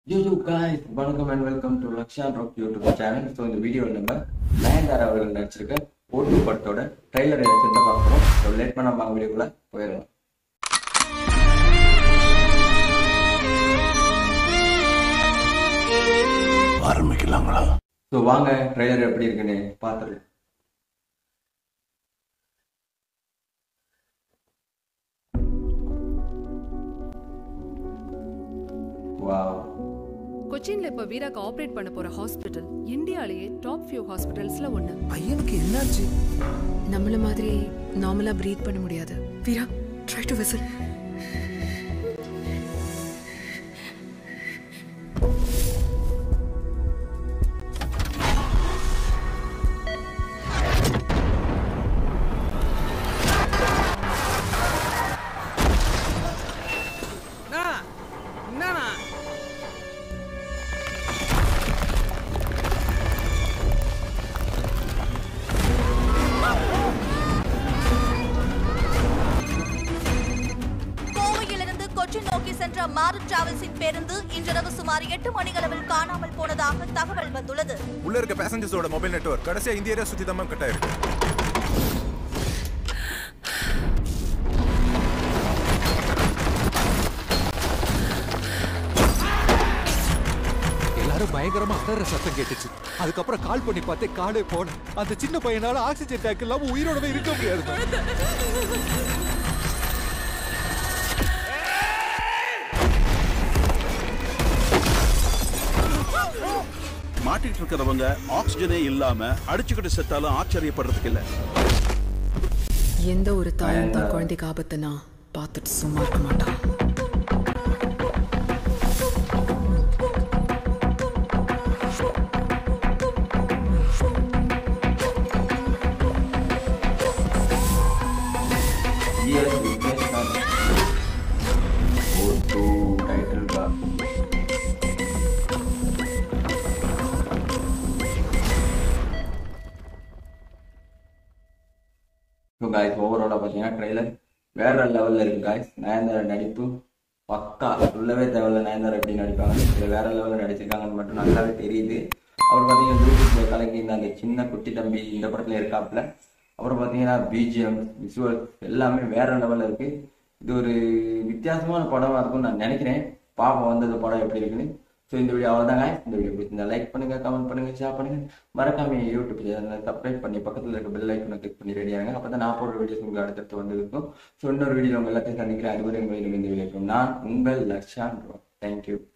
you guys வணக்கம் and welcome to Lakshan rock YouTube channel so இந்த வீடியோவில் நம்ம நயன்தாரா அவர்கள் நடிச்சிருக்க ஓட்டு படத்தோட ட்ரைலர் எடுத்து தான் பார்க்குறோம் ஸோ லேட் பண்ண நம்ம வீடியோக்குள்ள போயிடலாம் ஆரம்பிக்கலாங்களா ஸோ வாங்க ட்ரைலர் எப்படி இருக்குன்னு பார்த்துரு வாவ் கொச்சின்ல இப்ப வீராக்கு ஆபரேட் பண்ண போற ஹாஸ்பிட்டல் இந்தியாலேயே டாப் ஃபியூ ஹாஸ்பிட்டல்ஸ்ல ஒண்ணு பையனுக்கு என்னாச்சு நம்மள மாதிரி நார்மலா பிரீத் பண்ண முடியாது வீரா ட்ரை டு விசில் என்னண்ணா கோவையிலிருந்து கொச்சின் நோக்கி சென்ற மாரு டிராவல்ஸின் பேருந்து இன்றிரவு சுமார் எட்டு மணிகளவில் காணாமல் போனதாக தகவல் வந்துள்ளது உள்ள இருக்க பேசஞ்சர்ஸோட மொபைல் நெட்வொர்க் கடைசியா இந்த ஏரியா சுத்தி தான் கட் ஆயிருக்கு எல்லாரும் பயங்கரமா அலற சத்தம் கேட்டுச்சு அதுக்கப்புறம் கால் பண்ணி பார்த்தே காலே போன அந்த சின்ன பையனால ஆக்சிஜன் டேங்க் இல்லாம உயிரோடவே இருக்க முடியாது மாட்டிட்டு இருக்கிறவங்க ஆக்சிஜனே இல்லாம அடிச்சுக்கிட்டு செத்தாலும் ஆச்சரியப்படுறதுக்கு இல்ல எந்த ஒரு தாயும் தான் குழந்தைக்கு ஆபத்துனா பார்த்துட்டு சும்மா இருக்க மாட்டான் இயர் விக்னேஷ் ஓட்டு டைட்டில் பார் ஸோ காய்ஸ் ஓவராலாக பார்த்தீங்கன்னா ட்ரெய்லர் வேற லெவலில் இருக்கு காய்ஸ் நயன்தாரா நடிப்பு பக்கா சொல்லவே தேவையில்ல நயன்தாரா எப்படி நடிப்பாங்க இதில் வேற லெவலில் நடிச்சிருக்காங்கன்னு மட்டும் நல்லாவே தெரியுது அவர் பார்த்தீங்கன்னா யூடியூப்ல கலக்கி இந்த அந்த சின்ன குட்டி தம்பி இந்த படத்தில் இருக்காப்புல அப்புறம் பார்த்தீங்கன்னா பிஜிஎம் விசுவல் எல்லாமே வேற லெவலில் இருக்கு இது ஒரு வித்தியாசமான படமா இருக்கும்னு நான் நினைக்கிறேன் பாப்போம் வந்தது படம் எப்படி இருக்குன்னு ஸோ இந்த வீடியோ அவ்வளோதாங்க இந்த வீடியோ பிடிச்சிருந்தா லைக் பண்ணுங்க கமெண்ட் பண்ணுங்க ஷேர் பண்ணுங்க மறக்காம என் யூடியூப் சேனலை சப்ஸ்கிரைப் பண்ணி பக்கத்தில் இருக்க பெல் ஐக்கனை கிளிக் பண்ணி ரெடியாங்க அப்போ தான் நான் போடுற வீடியோஸ் உங்களுக்கு அடுத்தடுத்து வந்து இருக்கும் ஸோ இன்னொரு வீடியோ உங்க எல்லாத்தையும் சந்திக்கிறேன் அதுவரை உங்களை இந்த வீடியோ நான் உங்கள் லக்ஷான் தேங்க்யூ